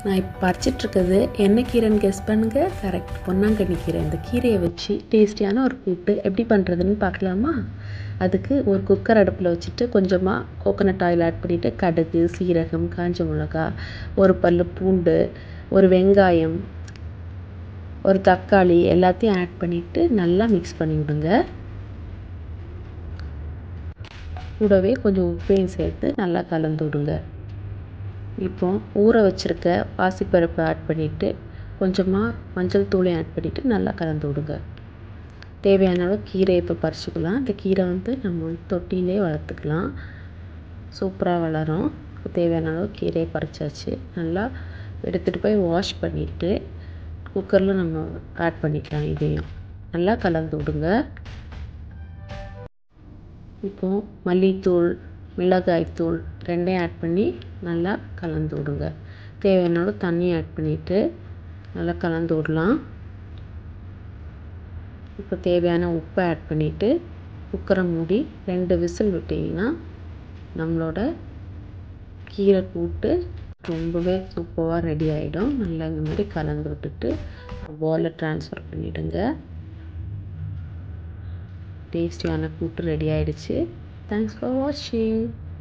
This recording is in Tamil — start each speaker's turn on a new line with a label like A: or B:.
A: நான் இப்போ பறிச்சிட்ருக்கிறது என்ன கீரைன்னு கெஸ் பண்ணுங்கள் கரெக்ட் பொன்னாங்கண்ணி கீரை இந்த கீரையை வச்சு டேஸ்டியான ஒரு கூட்டு எப்படி பண்ணுறதுன்னு பார்க்கலாமா அதுக்கு ஒரு குக்கர் அடுப்பில் வச்சுட்டு கொஞ்சமாக கோகோனட் ஆயில் ஆட் பண்ணிவிட்டு கடுகு சீரகம் காஞ்ச மிளகா ஒரு பல் பூண்டு ஒரு வெங்காயம் ஒரு தக்காளி எல்லாத்தையும் ஆட் பண்ணிவிட்டு நல்லா மிக்ஸ் பண்ணி விடுங்க கூடவே கொஞ்சம் உப்பையும் சேர்த்து நல்லா கலந்து விடுங்க இப்போ ஊற வச்சுருக்க பாசிப்பருப்பை ஆட் பண்ணிவிட்டு கொஞ்சமாக மஞ்சள் தூளையும் ஆட் பண்ணிவிட்டு நல்லா கலந்து விடுங்க தேவையான அளவு கீரை இப்போ பறிச்சுக்கலாம் இந்த கீரை வந்து நம்ம தொட்டிலே வளர்த்துக்கலாம் சூப்பராக வளரும் தேவையான அளவு கீரையை பறிச்சாச்சு நல்லா எடுத்துகிட்டு போய் வாஷ் பண்ணிவிட்டு குக்கரில் நம்ம ஆட் பண்ணிக்கலாம் இதையும் நல்லா கலந்து விடுங்க இப்போது மல்லித்தூள் மிளகாய்த்தூள் ரெண்டையும் ஆட் பண்ணி நல்லா கலந்து விடுங்க தேவையான அளவு தண்ணி ஆட் பண்ணிவிட்டு நல்லா கலந்து விடலாம் இப்போ தேவையான உப்பை ஆட் பண்ணிவிட்டு குக்கரை மூடி ரெண்டு விசில் விட்டிங்கன்னா நம்மளோட கீரை கூட்டு ரொம்பவே சூப்பராக ரெடி ஆகிடும் நல்லா இந்த மாதிரி கலந்து விட்டுட்டு பவுலில் ட்ரான்ஸ்ஃபர் பண்ணிவிடுங்க டேஸ்டியான கூட்டு ரெடி ஆகிடுச்சு தேங்க்ஸ் ஃபார் வாட்சிங்